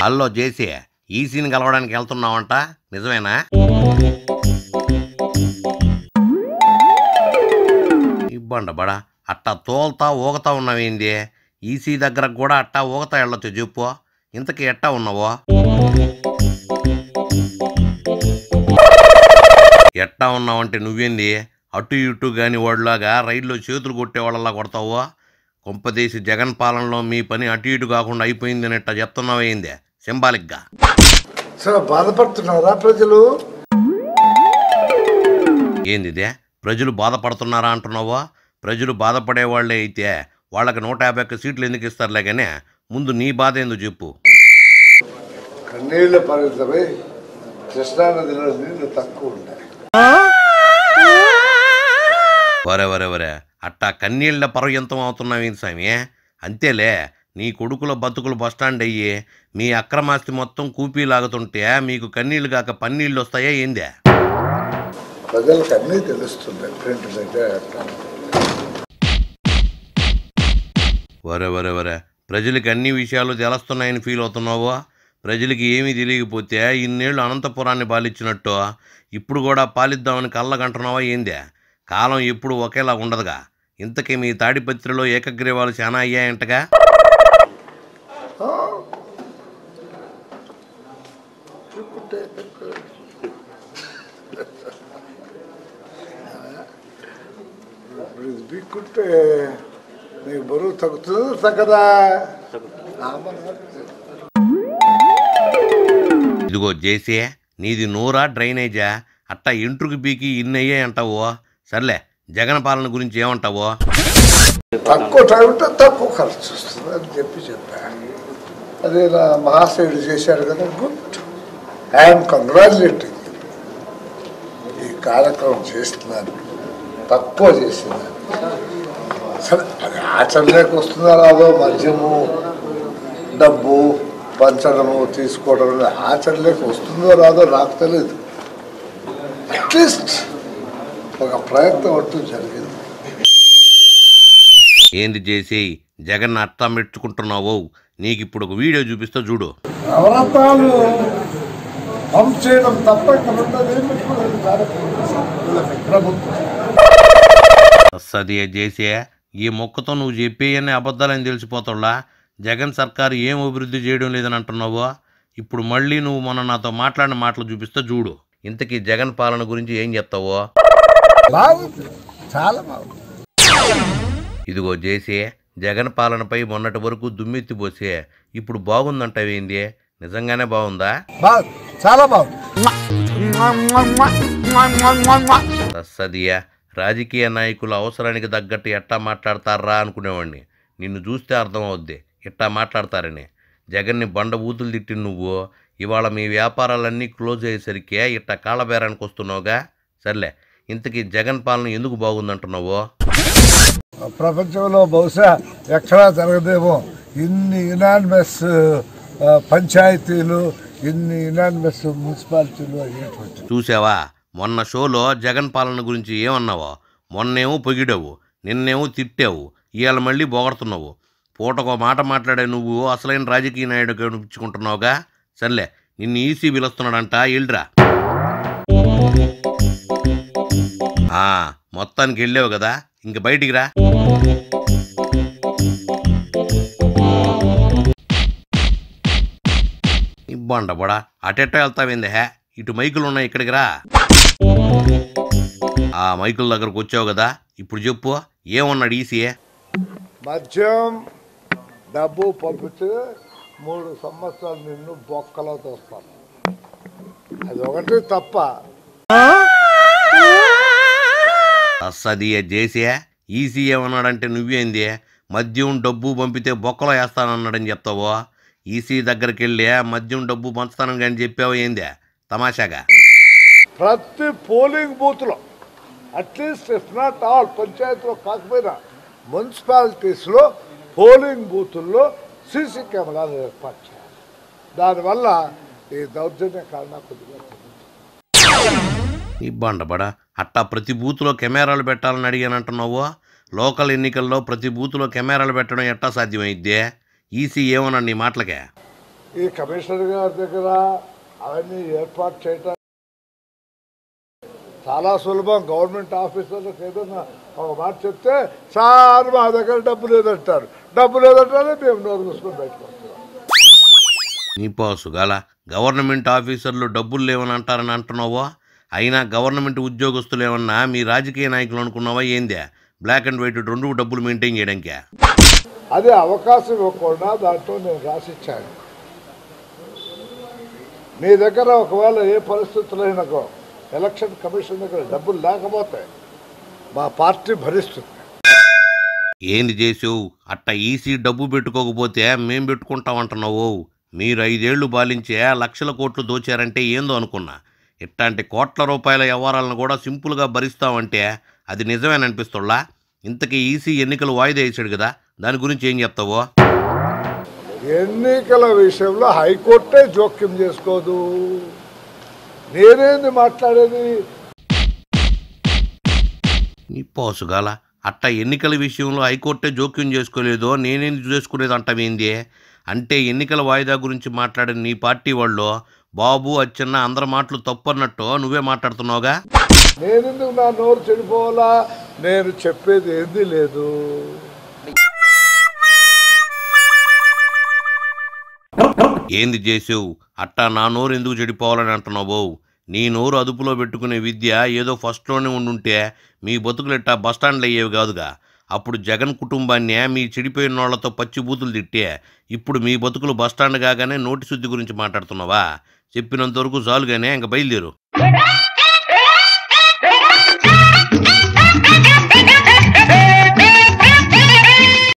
Hello జేసీ ఈసీని కలవడానికి వెళ్తున్నావంట నిజమేనా ఇబ్బండ బడా అట్టా తోల్తా ఊగతా ఉన్నావేంది ఈసీ దగ్గర కూడా అట్టా ఊగతా వెళ్ళొచ్చు చెప్పు ఇంతకీ ఎట్టా ఉన్నావో ఎట్టా ఉన్నావంటే నువ్వేంది అటు ఇటు గాని వాడిలాగా రైల్లో చేతులు కొట్టేవాళ్ళలా కొడతావో కొంపదీసి జగన్ పాలనలో మీ పని అటు ఇటు కాకుండా అయిపోయింది అని ఇట్టా చెప్తున్నావేంది సింబాలిక్గా సార్ బాధపడుతున్నారా ప్రజలు ఏంది ఇదే ప్రజలు బాధపడుతున్నారా అంటున్నావో ప్రజలు బాధపడే వాళ్ళే అయితే వాళ్ళకి నూట యాభై ఒక్క సీట్లు ఎందుకు ఇస్తారులే కానీ ముందు నీ బాధ ఏందో చెప్పు కన్నీళ్ల పరిమితమై కృష్ణానదిలో నీళ్లు తక్కువ ఉన్నాయి వరే వరే వరే అట్టా కన్నీళ్ల పర్యంతం అవుతున్నావేంటి స్వామి అంతేలే నీ కొడుకుల బతుకులు బస్టాండ్ అయ్యి మీ అక్రమాస్తి మొత్తం కూపీ లాగుతుంటే మీకు కన్నీళ్లు కాక పన్నీళ్ళు వస్తాయా ఏందే ప్రజలకు అన్నీ తెలుస్తున్నాయి ప్రింట్ దగ్గర ఎట్లా వరే వరే వరే ప్రజలకి అన్ని విషయాలు తెలుస్తున్నాయని ఫీల్ అవుతున్నావో ప్రజలకి ఏమీ తెలియకపోతే ఇన్నేళ్ళు అనంతపురాన్ని పాలిచ్చినట్టు ఇప్పుడు కూడా పాలిద్దామని కళ్ళగంటున్నావా ఏందే కాలం ఎప్పుడు ఒకేలా ఉండదుగా ఇంతకీ మీ తాడిపత్రిలో ఏకగ్రీవాలు చాలా అయ్యాయంటగా ఇప్పుడు ఇది బీక్కుంటే నీకు బరువు తగ్గుతుందా తగ్గదా ఇదిగో జేసే నీది నూరా డ్రైనేజా అట్టా ఇంట్రుకు బీకి ఇన్నయ్యే అంటావో సర్లే జగన్ పాలన గురించి ఏమంటావో తక్కువ టైం ఉంటే తక్కువ ఖర్చు వస్తుంది అని చెప్పి చెప్పాను అదే నా మహాశయుడు చేశాడు కదా గుడ్ ఐఎమ్ కంగ్రాచులేటింగ్ ఈ కార్యక్రమం చేస్తున్నాను తక్కువ చేస్తున్నాను సరే అది ఆచరణలోకి వస్తుందా రాదో మద్యము డబ్బు పంచడము తీసుకోవడం అనేది ఆచరణలోకి వస్తుందో రాదో నాకు తెలియదు అట్లీస్ట్ ఒక ప్రయత్నం అంటూ జరిగింది ఏంది చేసి జగన్ అట్టా మెచ్చుకుంటున్నావో నీకు ఇప్పుడు ఒక వీడియో చూపిస్తా చూడు నవరత్నాలు పంప్ చేయడం తప్ప ఇక్కడ ఉన్నది ఏమి పెట్టుకోలేదు కార్యక్రమం ప్రభుత్వం సది చేసే ఈ మొక్కతో నువ్వు చెప్పేయని అబద్ధాలని తెలిసిపోతావులా జగన్ సర్కారు ఏం అభివృద్ధి చేయడం లేదని అంటున్నావో ఇప్పుడు మళ్ళీ నువ్వు మొన్న నాతో మాట్లాడిన మాటలు చూపిస్తే చూడు ఇంతకీ జగన్ పాలన గురించి ఏం చెప్తావో బాగుంది చాలా బాగుంది ఇదిగో చేసే జగన్ పాలనపై మొన్నటి వరకు దుమ్మెత్తిపోసే ఇప్పుడు బాగుందంటావేంది నిజంగానే బాగుందా బాగుంది చాలా బాగుంది సదియా రాజకీయ నాయకుల అవసరానికి తగ్గట్టు ఎట్టా మాట్లాడతారా అనుకునేవాడిని నిన్ను చూస్తే అర్థమవుద్ది ఎట్టా మాట్లాడతారని జగన్ని బండ ఊతులు తిట్టి నువ్వు ఇవాళ మీ వ్యాపారాలన్నీ క్లోజ్ అయ్యేసరికి ఇట్టా కాళ్ళబేరానికి వస్తున్నావుగా సర్లే ఇంతకీ జగన్ పాలన ఎందుకు బాగుందంటున్నావో ప్రపంచంలో బహుశా ఎక్కడా జరగదేమో ఇన్ని ఇనానిమస్ పంచాయతీలు ఇన్ని ఇనానిమస్ మున్సిపాలిటీలు అయ్యేటువంటి చూసావా మొన్న షోలో జగన్ పాలన గురించి ఏమన్నావో మొన్నేమో పొగిడావు నిన్నేమో తిట్టావు ఇవాళ మళ్ళీ పొగడుతున్నావు పూటకో మాట మాట్లాడే నువ్వు అసలైన రాజకీయ నాయుడు కనిపించుకుంటున్నావుగా సర్లే నిన్ను ఈసీ పిలుస్తున్నాడంట ఎల్డ్రా ఆ, మొత్తానికి వెళ్ళావు కదా ఇంక బయటికి రా ఇబ్బండ బడా అటెట్ట వెళ్తావేంది హే ఇటు మైకులు ఉన్నాయి ఇక్కడికి రా ఆ మైకుల దగ్గరకు వచ్చావు కదా ఇప్పుడు చెప్పు ఏమన్నాడు ఈసీ మద్యం డబ్బు పంపితే మూడు సంవత్సరాలు నిన్ను బొక్కలో తోస్తాను అది ఒకటి తప్ప అస్సది చేసే ఈసీ ఏమన్నాడంటే నువ్వేంది మద్యం డబ్బు పంపితే బొక్కలో వేస్తానన్నాడని చెప్తావో ఈసీ దగ్గరికి వెళ్ళి మద్యం డబ్బు పంచుతానని కానీ చెప్పావు ఏంది తమాషాగా ప్రతి పోలింగ్ బూత్లో అట్లీస్ట్ ఇఫ్ నాట్ ఆల్ పంచాయతీలో కాకపోయినా మున్సిపాలిటీస్లో పోలింగ్ బూతుల్లో సీసీ కెమెరాలు ఏర్పాటు చేయాలి దానివల్ల ఈ దౌర్జన్య కారణం కొద్దిగా తగ్గుతుంది. ఇబ్బండ బడా అట్టా ప్రతి బూత్లో కెమెరాలు పెట్టాలని అడిగానంటున్నావు లోకల్ ఎన్నికల్లో ప్రతి బూత్లో కెమెరాలు పెట్టడం ఎట్టా సాధ్యమైద్ది ఈసీ ఏమన్నాడు నీ మాటలకే ఈ కమిషనర్ గారి దగ్గర అవన్నీ ఏర్పాటు చేయటం చాలా సులభం గవర్నమెంట్ ఆఫీసర్లకు ఏదన్నా ఒక మాట చెప్తే సార్ మా దగ్గర డబ్బు లేదంటారు డబ్బు లేదంటారే మేము నోరు మూసుకొని బయటకు వస్తున్నాం నీ పాసు గల గవర్నమెంట్ ఆఫీసర్లు డబ్బులు లేవని అంటారని అంటున్నావో అయినా గవర్నమెంట్ ఉద్యోగస్తులు ఏమన్నా మీ రాజకీయ నాయకులు అనుకున్నావా ఏందే బ్లాక్ అండ్ వైట్ రెండు డబ్బులు మెయింటైన్ చేయడానికే అదే అవకాశం ఇవ్వకుండా దాంట్లో నేను రాసిచ్చాను మీ దగ్గర ఒకవేళ ఏ పరిస్థితులైనకో ఎలక్షన్ కమిషన్ దగ్గర డబ్బులు లేకపోతే మా పార్టీ భరిస్తుంది ఏంది చేసావు అట్ట ఈసీ డబ్బు పెట్టుకోకపోతే మేం పెట్టుకుంటాం అంటున్నావు మీరు ఐదేళ్లు బాలించే లక్షల కోట్లు దోచారంటే ఏందో అనుకున్నా ఇట్లాంటి కోట్ల రూపాయల వ్యవహారాలను కూడా సింపుల్గా భరిస్తామంటే అది నిజమేననిపిస్తుల్లా ఇంతకీ ఈసీ ఎన్నికలు వాయిదా వేసాడు కదా దాని గురించి ఏం చెప్తావో ఎన్నికల విషయంలో హైకోర్టే జోక్యం చేసుకోదు నేనేంది మాట్లాడేది నీ పోసుగాల అట్ట ఎన్నికల విషయంలో హైకోర్టే జోక్యం చేసుకోలేదో నేనేం చేసుకునేది అంటావేంది అంటే ఎన్నికల వాయిదా గురించి మాట్లాడిన నీ పార్టీ వాళ్ళు బాబు అచ్చన్న అందరి మాటలు తప్పన్నట్టు నువ్వే మాట్లాడుతున్నావుగా నేనెందుకు నా నోరు చెడిపోవాలా నేను చెప్పేది ఏంది లేదు ఏంది చేసావు అట్టా నా నోరు ఎందుకు చెడిపోవాలని అంటున్నావు నీ నోరు అదుపులో పెట్టుకునే విద్య ఏదో ఫస్ట్లోనే ఉండుంటే మీ బతుకులెట్టా బస్టాండ్లు అయ్యేవి కాదుగా అప్పుడు జగన్ కుటుంబాన్ని మీ చెడిపోయిన వాళ్ళతో పచ్చి బూతులు తిట్టే ఇప్పుడు మీ బతుకులు బస్టాండ్ కాగానే నోటి శుద్ధి గురించి మాట్లాడుతున్నావా చెప్పినంత వరకు చాలుగానే ఇంక బయలుదేరు